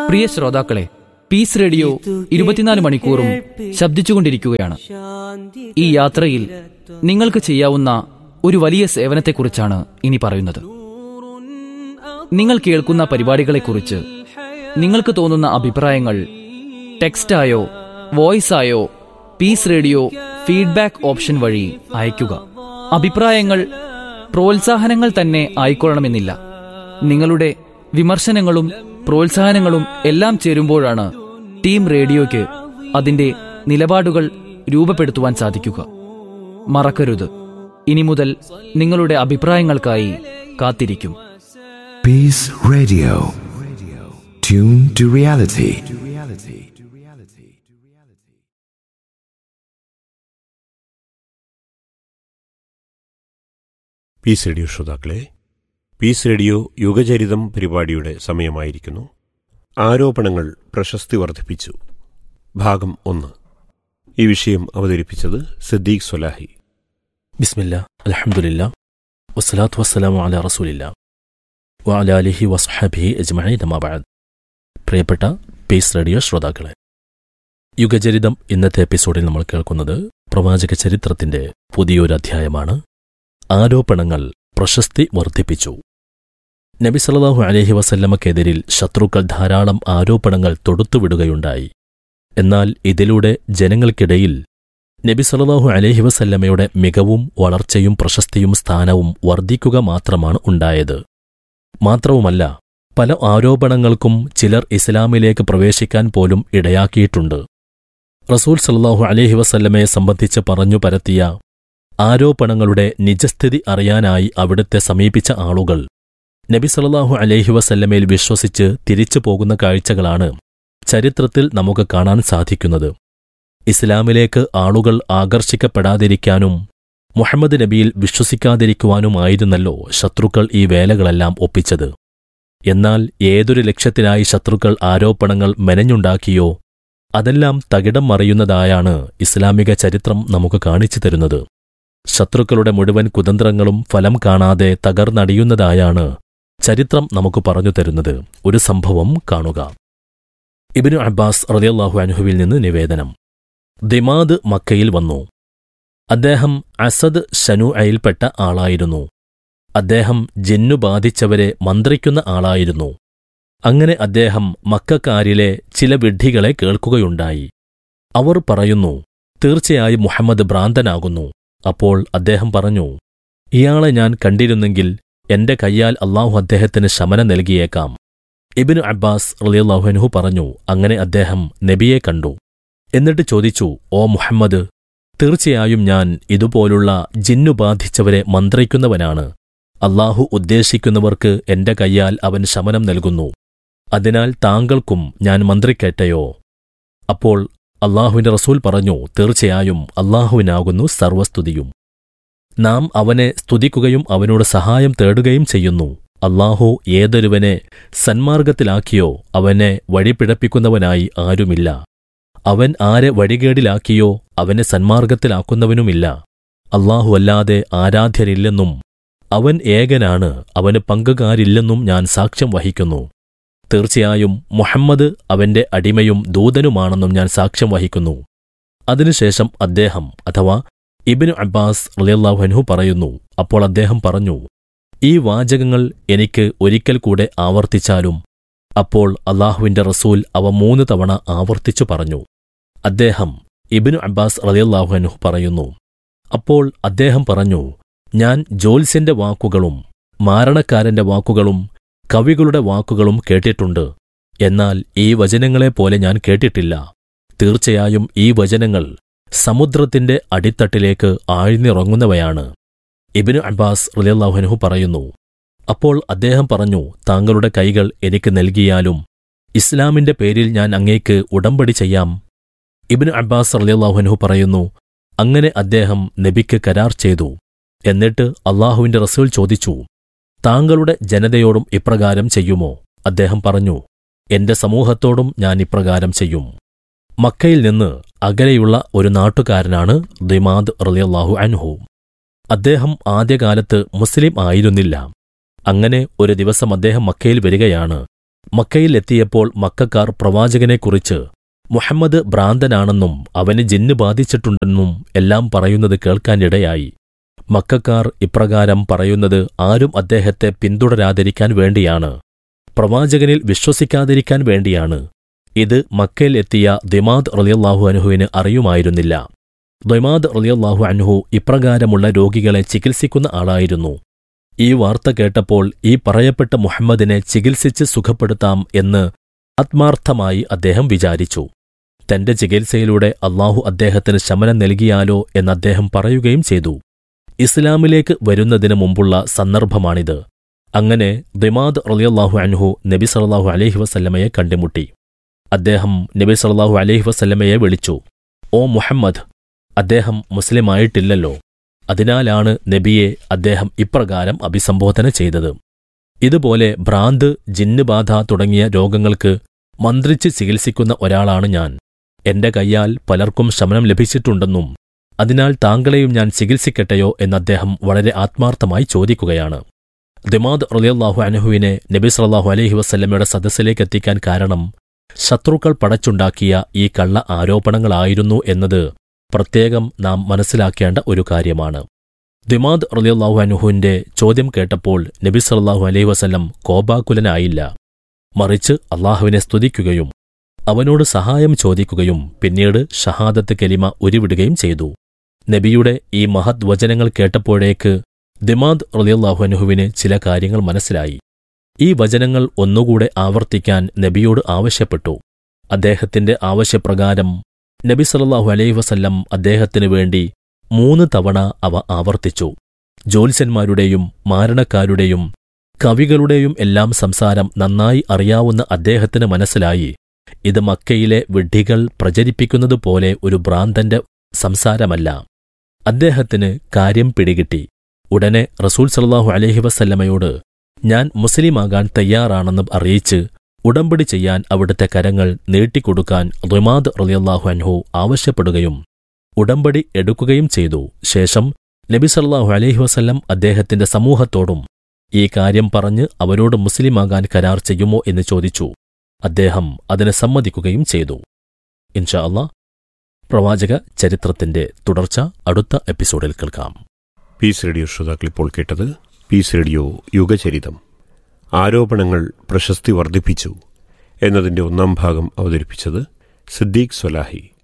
പ്രിയ ശ്രോതാക്കളെ Peace radio ഇരുപത്തിനാല് മണിക്കൂറും ശബ്ദിച്ചുകൊണ്ടിരിക്കുകയാണ് ഈ യാത്രയിൽ നിങ്ങൾക്ക് ചെയ്യാവുന്ന ഒരു വലിയ സേവനത്തെക്കുറിച്ചാണ് ഇനി പറയുന്നത് നിങ്ങൾ കേൾക്കുന്ന പരിപാടികളെക്കുറിച്ച് നിങ്ങൾക്ക് തോന്നുന്ന അഭിപ്രായങ്ങൾ ടെക്സ്റ്റായോ വോയിസായോ പീസ് റേഡിയോ ഫീഡ്ബാക്ക് ഓപ്ഷൻ വഴി അയയ്ക്കുക അഭിപ്രായങ്ങൾ പ്രോത്സാഹനങ്ങൾ തന്നെ ആയിക്കൊള്ളണമെന്നില്ല നിങ്ങളുടെ വിമർശനങ്ങളും പ്രോത്സാഹനങ്ങളും എല്ലാം ചേരുമ്പോഴാണ് ടീം റേഡിയോയ്ക്ക് അതിന്റെ നിലപാടുകൾ രൂപപ്പെടുത്തുവാൻ സാധിക്കുക മറക്കരുത് ഇനി മുതൽ നിങ്ങളുടെ അഭിപ്രായങ്ങൾക്കായി കാത്തിരിക്കും Peace Radio. Tune to reality. Peace Radio ശ്രോതാക്കളെ പീസ് റേഡിയോ യുഗചരിതം പരിപാടിയുടെ സമയമായിരിക്കുന്നു ആരോപണങ്ങൾ പ്രശസ്തി വർദ്ധിപ്പിച്ചു ഭാഗം ഒന്ന് ഈ വിഷയം അവതരിപ്പിച്ചത് സിദ്ദീഖ് സൊലാഹി ബിസ്മില്ല അലഹമുല്ല വസ്സലാത്തു വസ്സലാമു അല റസൂലില്ല വഅലാലിഹി വസ്ഹബിഹി അജ്മഈൻ അമാബാദ് പ്രിയപ്പെട്ട പീസ് റേഡിയോ ശ്രോതാക്കളെ യുഗചരിതം ഇന്നത്തെ എപ്പിസോഡിൽ നമ്മൾ കേൾക്കുന്നത് പ്രവാചക ചരിത്രത്തിന്റെ പുതിയൊരു അധ്യായമാണ് ആരോപണങ്ങൾ പ്രശസ്തി വർദ്ധിപ്പിച്ചു നബി സല്ലല്ലാഹു അലൈഹി വസല്ലമക്കെതിരിൽ ശത്രുക്കൾ ധാരാളം ആരോപണങ്ങൾ തൊടുത്തുവിടുകയുണ്ടായി എന്നാൽ ഇതിലൂടെ ജനങ്ങൾക്കിടയിൽ നബി സല്ലല്ലാഹു അലൈഹി വസല്ലമയുടെ മികവും വളർച്ചയും പ്രശസ്തിയും സ്ഥാനവും വർദ്ധിക്കുക മാത്രമാണ് ഉണ്ടായത് മാത്രവുമല്ല പല ആരോപണങ്ങൾക്കും ചിലർ ഇസ്ലാമിലേക്ക് പ്രവേശിക്കാൻ പോലും ഇടയാക്കിയിട്ടുണ്ട് റസൂൽ സല്ലല്ലാഹു അലൈഹി വസല്ലമയെ സംബന്ധിച്ച് പറഞ്ഞു പരത്തിയ ആരോപണങ്ങളുടെ നിജസ്ഥിതി അറിയാനായി അവിടുത്തെ സമീപിച്ച ആളുകൾ നബി സല്ലല്ലാഹു അലൈഹി വസല്ലമയിൽ വിശ്വസിച്ച് തിരിച്ചു പോകുന്ന കാഴ്ചകളാണ് ചരിത്രത്തിൽ നമുക്ക് കാണാൻ സാധിക്കുന്നത് ഇസ്ലാമിലേക്ക് ആളുകൾ ആകർഷിക്കപ്പെടാതിരിക്കാനും മുഹമ്മദ് നബിയിൽ വിശ്വസിക്കാതിരിക്കുവാനുമായിരുന്നല്ലോ ശത്രുക്കൾ ഈ വേലകളെല്ലാം ഒപ്പിച്ചത് എന്നാൽ ഏതൊരു ലക്ഷ്യത്തിനായി ശത്രുക്കൾ ആരോപണങ്ങൾ മെനഞ്ഞുണ്ടാക്കിയോ അതെല്ലാം തകിടം മറിയുന്നതായാണ് ഇസ്ലാമിക ചരിത്രം നമുക്ക് കാണിച്ചു തരുന്നത് ശത്രുക്കളുടെ മുഴുവൻ കുതന്ത്രങ്ങളും ഫലം കാണാതെ തകർന്നടിയുന്നതായാണ് ചരിത്രം നമുക്ക് പറഞ്ഞു തരുന്നത് ഒരു സംഭവം കാണുക ഇബിനു അബ്ബാസ് റളിയല്ലാഹു അൻഹുവിൽ നിന്ന് നിവേദനം ദിമാദ് മക്കയിൽ വന്നു അദ്ദേഹം അസദ് ഷനുഅയിൽപ്പെട്ട ആളായിരുന്നു അദ്ദേഹം ജന്നു ബാധിച്ചവരെ മന്ത്രിക്കുന്ന ആളായിരുന്നു അങ്ങനെ അദ്ദേഹം മക്കാരിലെ ചില വിഡ്ഢികളെ കേൾക്കുകയുണ്ടായി അവർ പറയുന്നു തീർച്ചയായും മുഹമ്മദ് ഭ്രാന്തനാകുന്നു അപ്പോൾ അദ്ദേഹം പറഞ്ഞു ഇയാളെ ഞാൻ കണ്ടിരുന്നെങ്കിൽ എന്റെ കയ്യാൽ അള്ളാഹു അദ്ദേഹത്തിന് ശമനം നൽകിയേക്കാം ഇബിനു അബ്ബാസ് റളിയല്ലാഹുഅൻഹു പറഞ്ഞു അങ്ങനെ അദ്ദേഹം നബിയെ കണ്ടു എന്നിട്ട് ചോദിച്ചു ഓ മുഹമ്മദ് തീർച്ചയായും ഞാൻ ഇതുപോലുള്ള ജിന്നു ബാധിച്ചവരെ മന്ത്രിക്കുന്നവനാണ് അള്ളാഹു ഉദ്ദേശിക്കുന്നവർക്ക് എന്റെ കയ്യാൽ അവൻ ശമനം നൽകുന്നു അതിനാൽ താങ്കൾക്കും ഞാൻ മന്ത്രിക്കട്ടെയോ അപ്പോൾ അള്ളാഹുവിന്റെ റസൂൽ പറഞ്ഞു തീർച്ചയായും അള്ളാഹുവിനാകുന്നു സർവസ്തുതിയും നാം അവനെ സ്തുതിക്കുകയും അവനോട് സഹായം തേടുകയും ചെയ്യുന്നു അള്ളാഹു ഏതൊരുവനെ സന്മാർഗത്തിലാക്കിയോ അവനെ വഴിപിഴപ്പിക്കുന്നവനായി ആരുമില്ല അവൻ ആരെ വഴികേടിലാക്കിയോ അവനെ സന്മാർഗത്തിലാക്കുന്നവനുമില്ല അള്ളാഹു അല്ലാതെ ആരാധ്യരില്ലെന്നും അവൻ ഏകനാണ് അവന് പങ്കുകാരില്ലെന്നും ഞാൻ സാക്ഷ്യം വഹിക്കുന്നു തീർച്ചയായും മുഹമ്മദ് അവന്റെ അടിമയും ദൂതനുമാണെന്നും ഞാൻ സാക്ഷ്യം വഹിക്കുന്നു അതിനുശേഷം അദ്ദേഹം അഥവാ ഇബിനു അബ്ബാസ് റളിയല്ലാഹുഅൻഹു പറയുന്നു അപ്പോൾ അദ്ദേഹം പറഞ്ഞു ഈ വാചകങ്ങൾ എനിക്ക് ഒരിക്കൽ കൂടെ ആവർത്തിച്ചാലും അപ്പോൾ അള്ളാഹുവിന്റെ റസൂൽ അവ മൂന്ന് തവണ ആവർത്തിച്ചു പറഞ്ഞു അദ്ദേഹം ഇബിനു അബ്ബാസ് റളിയല്ലാഹുഅൻഹു പറയുന്നു അപ്പോൾ അദ്ദേഹം പറഞ്ഞു ഞാൻ ജോൽസ്യന്റെ വാക്കുകളും മാരണക്കാരന്റെ വാക്കുകളും കവികളുടെ വാക്കുകളും കേട്ടിട്ടുണ്ട് എന്നാൽ ഈ വചനങ്ങളെപ്പോലെ ഞാൻ കേട്ടിട്ടില്ല തീർച്ചയായും ഈ വചനങ്ങൾ സമുദ്രത്തിന്റെ അടിത്തട്ടിലേക്ക് ആഴ്ന്നിറങ്ങുന്നവയാണ് ഇബിനു അബ്ബാസ് റളിയല്ലാഹുഅൻഹു പറയുന്നു അപ്പോൾ അദ്ദേഹം പറഞ്ഞു താങ്കളുടെ കൈകൾ എനിക്ക് നൽകിയാലും ഇസ്ലാമിന്റെ പേരിൽ ഞാൻ അങ്ങേക്ക് ഉടമ്പടി ചെയ്യാം ഇബിനു അബ്ബാസ് റളിയല്ലാഹുഅൻഹു പറയുന്നു അങ്ങനെ അദ്ദേഹം നബിക്ക് കരാർ ചെയ്തു എന്നിട്ട് അള്ളാഹുവിന്റെ റസൂൽ ചോദിച്ചു താങ്കളുടെ ജനതയോടും ഇപ്രകാരം ചെയ്യുമോ അദ്ദേഹം പറഞ്ഞു എന്റെ സമൂഹത്തോടും ഞാൻ ഇപ്രകാരം ചെയ്യും മക്കയിൽ നിന്ന് അകലെയുള്ള ഒരു നാട്ടുകാരനാണ് ദിമാദ് റളിയല്ലാഹു അൻഹു അദ്ദേഹം ആദ്യകാലത്ത് മുസ്ലിം ആയിരുന്നില്ല അങ്ങനെ ഒരു ദിവസം അദ്ദേഹം മക്കയിൽ വരികയാണ് മക്കയിൽ എത്തിയപ്പോൾ മക്കാർ പ്രവാചകനെക്കുറിച്ച് മുഹമ്മദ് ഭ്രാന്തനാണെന്നും അവന് ജിന്ന് ബാധിച്ചിട്ടുണ്ടെന്നും എല്ലാം പറയുന്നത് കേൾക്കാനിടയായി മക്കാർ ഇപ്രകാരം പറയുന്നത് ആരും അദ്ദേഹത്തെ പിന്തുടരാതിരിക്കാൻ വേണ്ടിയാണ് പ്രവാചകനിൽ വിശ്വസിക്കാതിരിക്കാൻ വേണ്ടിയാണ് ഇത് മക്കയിൽ എത്തിയ ദിമാദ് റളിയല്ലാഹു അൻഹുവിന് അറിയുമായിരുന്നില്ല ദിമാദ് റളിയല്ലാഹു അൻഹു ഇപ്രകാരമുള്ള രോഗികളെ ചികിത്സിക്കുന്ന ആളായിരുന്നു ഈ വാർത്ത കേട്ടപ്പോൾ ഈ പറയപ്പെട്ട മുഹമ്മദിനെ ചികിത്സിച്ച് സുഖപ്പെടുത്താം എന്ന് ആത്മാർത്ഥമായി അദ്ദേഹം വിചാരിച്ചു തന്റെ ചികിത്സയിലൂടെ അള്ളാഹു അദ്ദേഹത്തിന് ശമനം നൽകിയാലോ എന്ന് അദ്ദേഹം പറയുകയും ചെയ്തു ഇസ്ലാമിലേക്ക് വരുന്നതിന് മുമ്പുള്ള സന്ദർഭമാണിത് അങ്ങനെ ദിമാദ് റളിയല്ലാഹു അൻഹു നബി സല്ലല്ലാഹു അലൈഹി വസല്ലമയെ കണ്ടുമുട്ടി അദ്ദേഹം നബി സല്ലല്ലാഹു അലൈഹി വസല്ലമയെ വിളിച്ചു ഓ മുഹമ്മദ് അദ്ദേഹം മുസ്ലിമായിട്ടില്ലല്ലോ അതിനാലാണ് നബിയെ അദ്ദേഹം ഇപ്രകാരം അഭിസംബോധന ചെയ്തത് ഇതുപോലെ ഭ്രാന്ത് ജിന്നുബാധ തുടങ്ങിയ രോഗങ്ങൾക്ക് മന്ത്രിച്ച് ചികിത്സിക്കുന്ന ഒരാളാണ് ഞാൻ എന്റെ കൈയാൽ പലർക്കും ശമനം ലഭിച്ചിട്ടുണ്ടെന്നും അതിനാൽ താങ്കളെയും ഞാൻ ചികിത്സിക്കട്ടെയോ എന്ന് അദ്ദേഹം വളരെ ആത്മാർത്ഥമായി ചോദിക്കുകയാണ് ദിമാദ് റളിയല്ലാഹു അനഹുവിനെ നബി സല്ലല്ലാഹു അലൈഹി വസല്ലമയുടെ സദസ്സിലേക്ക് എത്തിക്കാൻ കാരണം ശത്രുക്കൾ പടച്ചുണ്ടാക്കിയ ഈ കള്ള ആരോപണങ്ങളായിരുന്നു എന്നത് പ്രത്യേകം നാം മനസ്സിലാക്കേണ്ട ഒരു കാര്യമാണ് ദിമാദ് റളിയല്ലാഹു അൻഹുവിന്റെ ചോദ്യം കേട്ടപ്പോൾ നബി സല്ലല്ലാഹു അലൈഹി വസല്ലം കോപാകുലനായില്ല മറിച്ച് അള്ളാഹുവിനെ സ്തുതിക്കുകയും അവനോട് സഹായം ചോദിക്കുകയും പിന്നീട് ഷഹാദത്ത് കലിമ ഉരുവിടുകയും ചെയ്തു നബിയുടെ ഈ മഹത് വചനങ്ങൾ കേട്ടപ്പോഴേക്ക് ദിമാദ് റളിയല്ലാഹു അൻഹുവിന് ചില കാര്യങ്ങൾ മനസ്സിലായി ഈ വചനങ്ങൾ ഒന്നുകൂടെ ആവർത്തിക്കാൻ നബിയോട് ആവശ്യപ്പെട്ടു അദ്ദേഹത്തിന്റെ ആവശ്യപ്രകാരം നബി സല്ലല്ലാഹു അലൈഹി വസല്ലം അദ്ദേഹത്തിനു വേണ്ടി മൂന്ന് തവണ അവ ആവർത്തിച്ചു ജ്യോത്സ്യന്മാരുടെയും മാരണക്കാരുടെയും കവികളുടെയും എല്ലാം സംസാരം നന്നായി അറിയാവുന്ന അദ്ദേഹത്തിന് മനസ്സിലായി ഇത് മക്കയിലെ വിഡ്ഢികൾ പ്രചരിപ്പിക്കുന്നതുപോലെ ഒരു ഭ്രാന്തന്റെ സംസാരമല്ല അദ്ദേഹത്തിന് കാര്യം പിടികിട്ടി ഉടനെ റസൂൽ സല്ലല്ലാഹു അലൈഹി വസല്ലമയോട് ഞാൻ മുസ്ലിമാകാൻ തയ്യാറാണെന്ന് അറിയിച്ച് ഉടമ്പടി ചെയ്യാൻ അവിടുത്തെ കരങ്ങൾ നീട്ടിക്കൊടുക്കാൻ റിമാദ് റളിയല്ലാഹു അൻഹു ആവശ്യപ്പെടുകയും ഉടമ്പടി എടുക്കുകയും ചെയ്തു ശേഷം നബി സല്ലല്ലാഹു അലൈഹി വസല്ലം അദ്ദേഹത്തിന്റെ സമൂഹത്തോടും ഈ കാര്യം പറഞ്ഞ് അവരോട് മുസ്ലിമാകാൻ കരാർ ചെയ്യുമോ എന്ന് ചോദിച്ചു അദ്ദേഹം അതിന് സമ്മതിക്കുകയും ചെയ്തു ഇൻഷാ അല്ലാ പ്രവാചക ചരിത്രത്തിന്റെ തുടർച്ച അടുത്ത എപ്പിസോഡിൽ കേൾക്കാം പീസ് റേഡിയോ ശ്രോതാക്കൾ ഇപ്പോൾ കേട്ടത് പീസ് റേഡിയോ യുഗചരിതം ആരോപണങ്ങൾ പ്രശസ്തി വർദ്ധിപ്പിച്ചു എന്നതിന്റെ ഒന്നാം ഭാഗം അവതരിപ്പിച്ചത് സിദ്ദീഖ് സ്വലാഹി